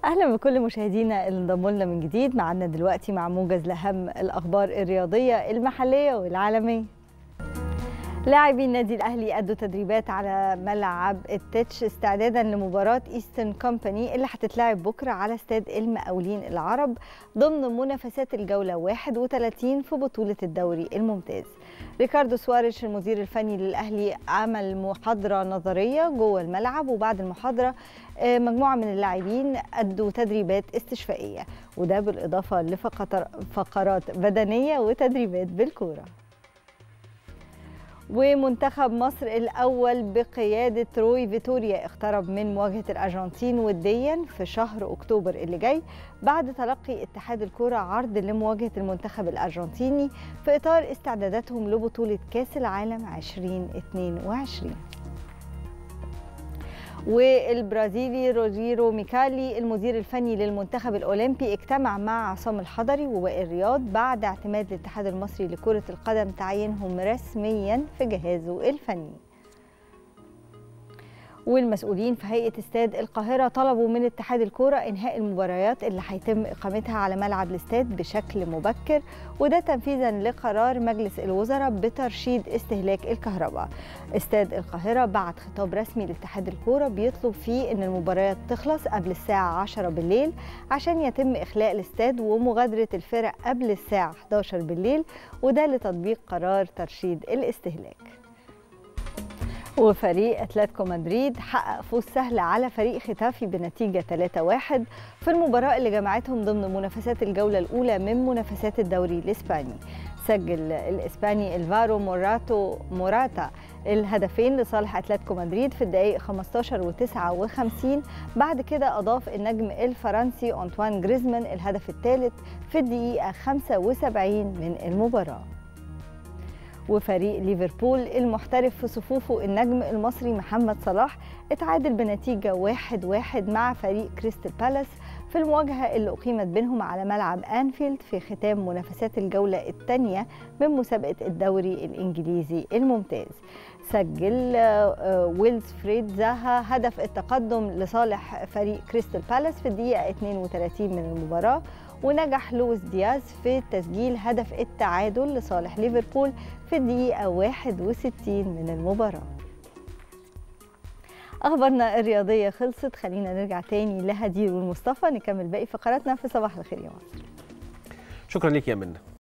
اهلا بكل مشاهدينا اللي انضموا لنا من جديد معانا دلوقتي مع موجز لاهم الاخبار الرياضيه المحليه والعالميه لاعبي النادي الاهلي ادوا تدريبات على ملعب التتش استعدادا لمباراه ايسترن كومباني اللي هتتلعب بكره على استاد المقاولين العرب ضمن منافسات الجوله 31 في بطوله الدوري الممتاز ريكاردو سواريش المدير الفني للاهلي عمل محاضره نظريه جوه الملعب وبعد المحاضره مجموعه من اللاعبين ادوا تدريبات استشفائيه وده بالاضافه لفقرات بدنيه وتدريبات بالكوره ومنتخب مصر الأول بقيادة روي فيتوريا اقترب من مواجهة الأرجنتين وديا في شهر أكتوبر اللي جاي بعد تلقي اتحاد الكرة عرض لمواجهة المنتخب الأرجنتيني في إطار استعداداتهم لبطولة كأس العالم 2022 والبرازيلي روجيرو ميكالي المدير الفني للمنتخب الاولمبي اجتمع مع عصام الحضري ووائل رياض بعد اعتماد الاتحاد المصري لكره القدم تعيينهم رسميا في جهازه الفني والمسؤولين في هيئه استاد القاهره طلبوا من اتحاد الكوره انهاء المباريات اللي هيتم اقامتها على ملعب الاستاد بشكل مبكر وده تنفيذا لقرار مجلس الوزراء بترشيد استهلاك الكهرباء. استاد القاهره بعت خطاب رسمي لاتحاد الكوره بيطلب فيه ان المباريات تخلص قبل الساعه 10 بالليل عشان يتم اخلاء الاستاد ومغادره الفرق قبل الساعه 11 بالليل وده لتطبيق قرار ترشيد الاستهلاك. وفريق اتلتيكو مدريد حقق فوز سهل على فريق ختافي بنتيجة 3-1 في المباراة اللي جمعتهم ضمن منافسات الجولة الأولى من منافسات الدوري الإسباني سجل الإسباني الفارو موراتو موراتا الهدفين لصالح اتلتيكو مدريد في الدقائق 15 و59 بعد كده أضاف النجم الفرنسي أنطوان جريزمان الهدف الثالث في الدقيقة 75 من المباراة وفريق ليفربول المحترف في صفوفه النجم المصري محمد صلاح اتعادل بنتيجة واحد واحد مع فريق كريستال بالاس في المواجهة اللي أقيمت بينهم على ملعب أنفيلد في ختام منافسات الجولة الثانية من مسابقة الدوري الإنجليزي الممتاز سجل ويلز فريد زاها هدف التقدم لصالح فريق كريستال بالاس في الدقيقة 32 من المباراة ونجح لويس دياز في تسجيل هدف التعادل لصالح ليفربول في الدقيقة 61 من المباراة أخبارنا الرياضية خلصت خلينا نرجع تاني لهدير والمصطفى نكمل باقي فقراتنا في صباح الخير يا مصر شكرا لك يا منى